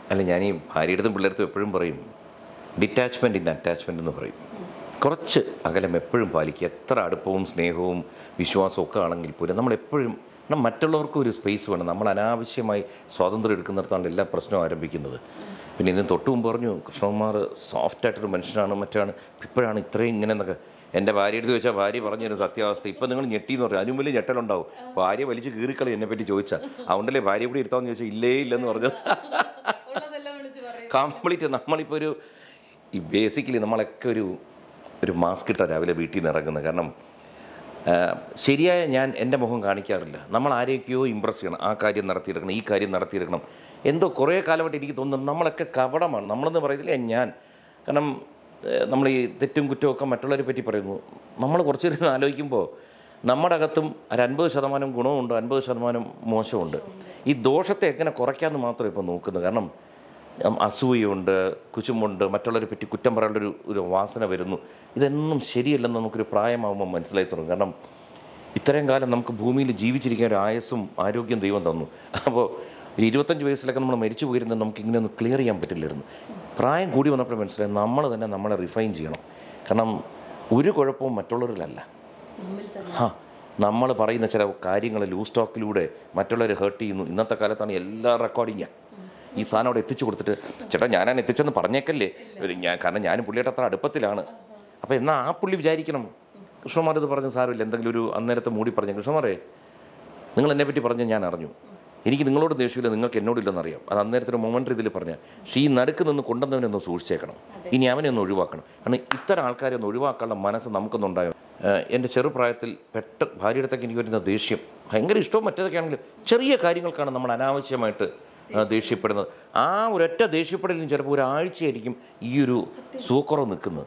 അല്ല ഞാൻ ഈ ഭാര്യയുടെ പിള്ളേർത്തും എപ്പോഴും പറയും ഡിറ്റാച്ച്മെൻ്റ് ഇൻ അറ്റാച്ച്മെൻ്റ് എന്ന് പറയും കുറച്ച് അകലം എപ്പോഴും പാലിക്കുക എത്ര അടുപ്പവും സ്നേഹവും വിശ്വാസവും ഒക്കെ ആണെങ്കിൽ പോലും നമ്മൾ എപ്പോഴും കാരണം മറ്റുള്ളവർക്കും ഒരു സ്പേസ് വേണം നമ്മൾ അനാവശ്യമായി സ്വാതന്ത്ര്യം എടുക്കുന്നിടത്താണ് എല്ലാ പ്രശ്നവും ആരംഭിക്കുന്നത് പിന്നെ ഇതിന് തൊട്ട് മുമ്പ് പറഞ്ഞു കൃഷ്ണകുമാർ സോഫ്റ്റ് ആയിട്ടൊരു മനുഷ്യനാണ് മറ്റാണ് ഇപ്പോഴാണ് ഇത്രയും ഇങ്ങനെ എന്നൊക്കെ എൻ്റെ ഭാര്യ എടുത്ത് വെച്ചാൽ ഭാര്യ പറഞ്ഞു തരും സത്യാവസ്ഥ ഇപ്പം നിങ്ങൾ ഞെട്ടി എന്ന് പറയും അതിനും വലിയ ഞെട്ടലുണ്ടാവും ഭാര്യ വലിച്ച് കീറിക്കളി എന്നെ പറ്റി ചോദിച്ചാൽ അതുകൊണ്ടല്ലേ ഭാര്യ കൂടി ഇരുത്താമെന്ന് ചോദിച്ചാൽ ഇല്ലേ ഇല്ലെന്ന് പറഞ്ഞത് ഉള്ളതെല്ലാം വിളിച്ച് പറയും കംപ്ലീറ്റ് നമ്മളിപ്പോൾ ഒരു ഈ ബേസിക്കലി നമ്മളൊക്കെ ഒരു ഒരു മാസ്ക് ഇട്ടാണ് രാവിലെ വീട്ടിൽ നിന്ന് ഇറങ്ങുന്നത് കാരണം ആ, ശരിയായ ഞാൻ എൻ്റെ മുഖം കാണിക്കാറില്ല നമ്മൾ ആരെയൊക്കെയോ ഇമ്പ്രസ് ചെയ്യണം ആ കാര്യം നടത്തിയെടുക്കണം ഈ കാര്യം നടത്തിയെടുക്കണം എന്തോ കുറേ കാലമായിട്ട് എനിക്ക് തോന്നുന്നു നമ്മളൊക്കെ കപടമാണ് നമ്മളെന്ന് പറയത്തില്ല ഞാൻ കാരണം ഏഹ്, നമ്മൾ ഈ തെറ്റും കുറ്റവും ഒക്കെ മറ്റുള്ളവരെ പറ്റി പറയുന്നു നമ്മൾ കുറച്ച് നേരം ആലോചിക്കുമ്പോൾ നമ്മുടെ അകത്തും ഒരു അൻപത് ശതമാനം ഗുണമുണ്ട് അൻപത് ശതമാനം മോശമുണ്ട് ഈ ദോഷത്തെ എങ്ങനെ കുറയ്ക്കാമെന്ന് മാത്രം ഇപ്പോൾ നോക്കുന്നത് കാരണം ഉം, അസൂയയുണ്ട് കുശുമുണ്ട് മറ്റുള്ളവരെ പറ്റി കുറ്റം പറയാനുള്ള ഒരു ഒരു വാസന വരുന്നു ഇതൊന്നും ശരിയല്ലെന്ന് നമുക്കൊരു പ്രായമാകുമ്പോൾ മനസ്സിലായി തുടങ്ങും കാരണം ഇത്രയും കാലം നമുക്ക് ഭൂമിയിൽ ജീവിച്ചിരിക്കാൻ ഒരു ആയസ്സും ആരോഗ്യം ദൈവം തന്നു അപ്പോൾ ഒരു ഇരുപത്തഞ്ച് വയസ്സിലൊക്കെ നമ്മൾ മരിച്ചു പോയിരുന്നത് നമുക്ക് ഇങ്ങനെ ഒന്ന് ക്ലിയർ ചെയ്യാൻ പറ്റില്ലായിരുന്നു പ്രായം കൂടി വന്നപ്പോൾ മനസ്സിലായി നമ്മൾ തന്നെ നമ്മളെ റിഫൈൻ ചെയ്യണം കാരണം ഒരു കുഴപ്പവും മറ്റുള്ളവരിലല്ല നമ്മിൽ തന്നെ ആ നമ്മൾ പറയുന്ന ചില കാര്യങ്ങൾ ലൂസ് ടോക്കിലൂടെ മറ്റുള്ളവരെ ഹേർട്ട് ചെയ്യുന്നു ഇന്നത്തെ കാലത്താണ് എല്ലാ റെക്കോർഡിങ്ങാ ഈ സാധനം അവിടെ എത്തിച്ചു കൊടുത്തിട്ട് ചേട്ടാ ഞാനാണ് എത്തിച്ചെന്ന് പറഞ്ഞേക്കല്ലേ ഒരു ഞാൻ കാരണം ഞാനും പുള്ളിയുടെ അത്ര അടുപ്പത്തിലാണ് അപ്പോൾ എന്നാൽ ആ പുള്ളി വിചാരിക്കണം കൃഷ്ണകുമാർ ഇത് പറഞ്ഞ സാരമില്ല എന്തെങ്കിലും ഒരു അന്നേരത്തെ മൂടി പറഞ്ഞു കൃഷ്ണകുമാറേ നിങ്ങൾ എന്നെ പറ്റി പറഞ്ഞ ഞാൻ അറിഞ്ഞു എനിക്ക് നിങ്ങളോട് ദേഷ്യമില്ല നിങ്ങൾക്ക് എന്നോടില്ലെന്നറിയാം അത് അന്നേരത്തെ ഒരു മൊമെൻ്റ് ഇതിൽ പറഞ്ഞ പക്ഷേ ഈ നടുക്ക് നിന്ന് കൊണ്ടുവന്നവനെ ഒന്ന് സൂക്ഷിച്ചേക്കണം ഇനി അവനെ ഒന്ന് ഒഴിവാക്കണം കാരണം ഇത്തരം ആൾക്കാരെ ഒന്ന് ഒഴിവാക്കാനുള്ള മനസ്സ് നമുക്കൊന്നുണ്ടായോ ഏഹ് എൻ്റെ ചെറുപ്രായത്തിൽ പെട്ട ഭാര്യയുടെ അടുത്തേക്ക് എനിക്ക് വരുന്ന ദേഷ്യം ഭയങ്കര ഇഷ്ടവും മറ്റേതൊക്കെ ആണെങ്കിലും ചെറിയ കാര്യങ്ങൾക്കാണ് നമ്മൾ അനാവശ്യമായിട്ട് ആ, ദേഷ്യപ്പെടുന്നത് ആ ഒരൊറ്റ ദേഷ്യപ്പെടലിന് ചിലപ്പോൾ ഒരാഴ്ചയായിരിക്കും ഈ ഒരു സൂക്കറവ് നിൽക്കുന്നത്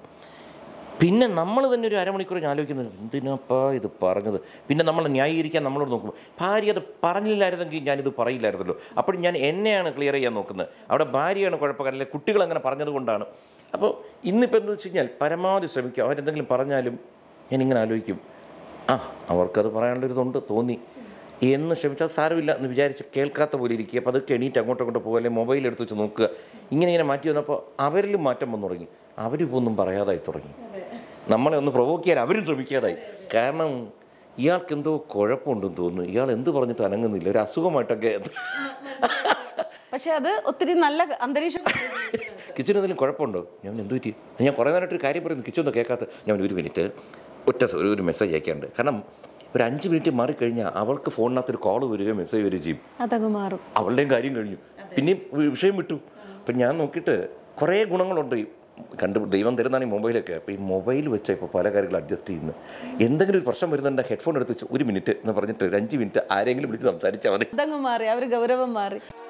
പിന്നെ നമ്മൾ തന്നെ ഒരു അരമണിക്കൂർ ഞാൻ ആലോചിക്കുന്നത് എന്തിനാപ്പാ ഇത് പറഞ്ഞത് പിന്നെ നമ്മൾ ന്യായീകരിക്കാൻ നമ്മളോട് നോക്കുമ്പോൾ ഭാര്യ അത് പറഞ്ഞില്ലായിരുന്നെങ്കിൽ ഞാനിത് പറയില്ലായിരുന്നല്ലോ അപ്പോൾ ഞാൻ എന്നെയാണ് ക്ലിയർ ചെയ്യാൻ നോക്കുന്നത് അവിടെ ഭാര്യയാണ് കുഴപ്പക്കാരൻ അല്ലെങ്കിൽ കുട്ടികൾ അങ്ങനെ പറഞ്ഞത് കൊണ്ടാണ് അപ്പോൾ ഇന്നിപ്പോൾ എന്താ വെച്ച് കഴിഞ്ഞാൽ പരമാവധി ശ്രമിക്കുക അവരെന്തെങ്കിലും പറഞ്ഞാലും ഞാനിങ്ങനെ ആലോചിക്കും ആ അവർക്കത് പറയാനുള്ളൊരിതുണ്ട് തോന്നി എന്ന് ശ്രമിച്ചാൽ സാരമില്ല എന്ന് വിചാരിച്ച് കേൾക്കാത്ത പോലെ ഇരിക്കുക അപ്പോൾ അതൊക്കെ എണീറ്റ് അങ്ങോട്ടും ഇങ്ങോട്ട് പോകുക അല്ലെങ്കിൽ മൊബൈൽ എടുത്ത് വെച്ച് നോക്കുക ഇങ്ങനെ ഇങ്ങനെ മാറ്റി വന്നപ്പോൾ അവരിലും മാറ്റം വന്നു തുടങ്ങി അവരിപ്പോൾ ഒന്നും പറയാതായി തുടങ്ങി നമ്മളെ ഒന്ന് പ്രൊവോക്ക് ചെയ്യാൻ അവരും ശ്രമിക്കാതായി കാരണം ഇയാൾക്ക് എന്തോ കുഴപ്പമുണ്ടെന്ന് തോന്നുന്നു ഇയാൾ എന്ത് പറഞ്ഞിട്ട് അനങ്ങുന്നില്ല ഒരു അസുഖമായിട്ടൊക്കെ പക്ഷെ അത് ഒത്തിരി നല്ല അന്തരീക്ഷം കിച്ചണിൽ എന്തെങ്കിലും കുഴപ്പമുണ്ടോ ഞാൻ എന്ത് പറ്റി ഞാൻ കുറേ നേരമായിട്ട് ഒരു കാര്യം പറയുന്നു കിച്ചൺ ഒന്നും കേൾക്കാത്ത ഞാൻ ഒരു മിനിറ്റ് ഒറ്റ സ- ഒരു- ഒരു മെസ്സേജ് അയക്കാണ്ട് കാരണം ഒരു അഞ്ച് മിനിറ്റ് മാറിക്കഴിഞ്ഞാൽ അവൾക്ക് ഫോണിനകത്ത് ഒരു കോൾ വരികയും മെസ്സേജ് വരികയും ചെയ്യും അതങ്ങ് മാറും അവളുടെയും കാര്യം കഴിഞ്ഞു പിന്നെയും വി- വിഷയം വിട്ടു അപ്പം ഞാൻ നോക്കിയിട്ട് കുറേ ഗുണങ്ങളുണ്ട് ഈ കണ്ടു ദൈവം തരുന്നതാണ് ഈ മൊബൈലൊക്കെ അപ്പോൾ ഈ മൊബൈൽ വെച്ച് ഇപ്പോൾ പല കാര്യങ്ങളും അഡ്ജസ്റ്റ് ചെയ്യുന്നത് എന്തെങ്കിലും ഒരു പ്രശ്നം വരുന്നുണ്ട് ഹെഡ്ഫോൺ എടുത്ത് വെച്ച് ഒരു മിനിറ്റ് എന്ന് പറഞ്ഞിട്ട് ഒരു അഞ്ച് മിനിറ്റ് ആരെങ്കിലും വിളിച്ച് സംസാരിച്ചാൽ മതി അതങ്ങ് മാറി അവർ ഗൗരവം മാറി